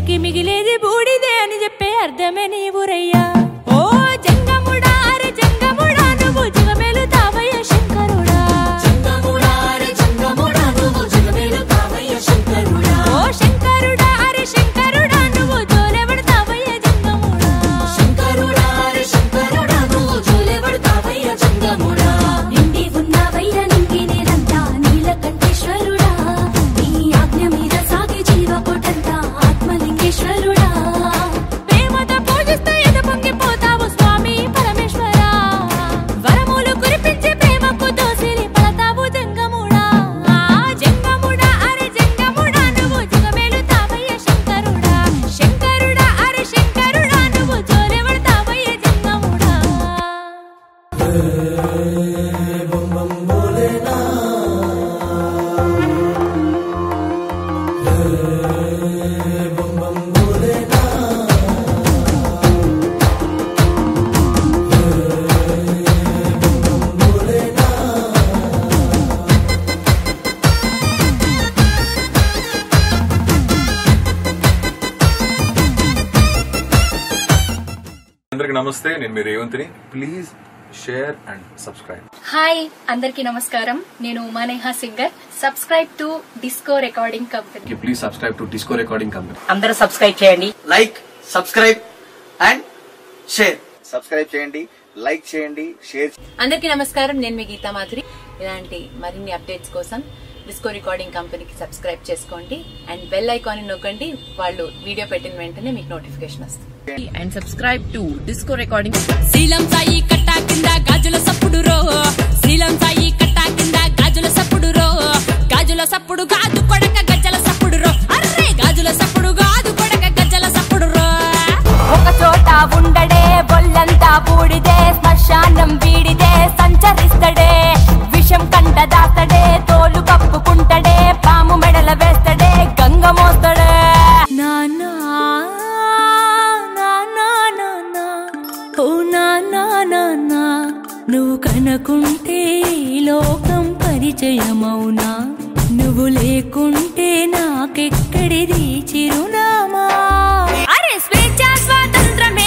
చివరికి మిగిలేది బూడిదే అని చెప్పే అర్థమే నీ ఊరయ్యా ఓ జంగముడా అరే జంగముడా నువ్వు జగమేలు తావయ్య శంకరుడా ఓ శంకరుడా అరే శంకరుడా నువ్వు జోలెవడతావయ్య జంగముడా నిండి ఉన్నావయ్య నింగి నేలంతా నీలకంఠేశ్వరుడా నీ ఆజ్ఞ మీద సాగే జీవ కోటంతా ఆత్మలింగేశ్వరుడా ప్రేమతో పూజిస్తూ ఎద పొంగిపోతావు స్వామి పరమేశ్వర వరములు కురిపించి ప్రేమకు దోసిలి పడతావు జంగముడా ఆ జంగముడా అరే జంగముడా నువ్వు జగమేలు తావయ్య శంకరుడా శంకరుడా అరే శంకరుడా నువ్వు జోలెవడతావయ్య జంగముడా అందరికి నమస్తే నేను మీ రేవంత్ని please share and subscribe hi అందరికీ నమస్కారం నేను ఉమానేహ singer subscribe to disco recording company please subscribe to disco recording company అందరూ సబ్స్క్రైబ్ చేయండి like subscribe and share subscribe చేయండి లైక్ చేయండి షేర్ అందరికీ నమస్కారం నేను మీ గీతా మాధురి ఇలాంటి మరిన్ని అప్డేట్స్ కోసం డిస్కో రికార్డింగ్ కంపెనీకి సబ్స్క్రైబ్ చేసుకోండి అండ్ బెల్ ఐకాన్ నొక్కండి వాళ్ళు వీడియో పెట్టిన వెంటనే మీకు నోటిఫికేషన్ వస్తుంది and subscribe to disco recording శ్రీలం సాయి కట్టా కింద గాజుల సప్పుడు రో శ్రీలం సాయి కట్టా కింద గాజుల సప్పుడు రో గాజుల సప్పుడు గాదు కొడక గజ్జల సప్పుడు రో అర్రే గాజుల సప్పుడు గాదు కొడక గజ్జల సప్పుడు రో ఒక చోట ఉండడే బొల్లంతా బూడిదే శ్మశానం వీడిదే సంచరిస్తడే విషం కంట దాస్తడే తోలు కప్పుకుంటడే పాము మెడల వేస్తడే గంగ మోస్తడే నానా నానా నానా ఓ నానా నానా నువ్వు కనుకుంటే ఈ లోకం పరిచయమౌనా నువ్వు లేకుంటే నాకెక్కడిది చిరునామా అరే స్వేచ్ఛ స్వాతంత్రమే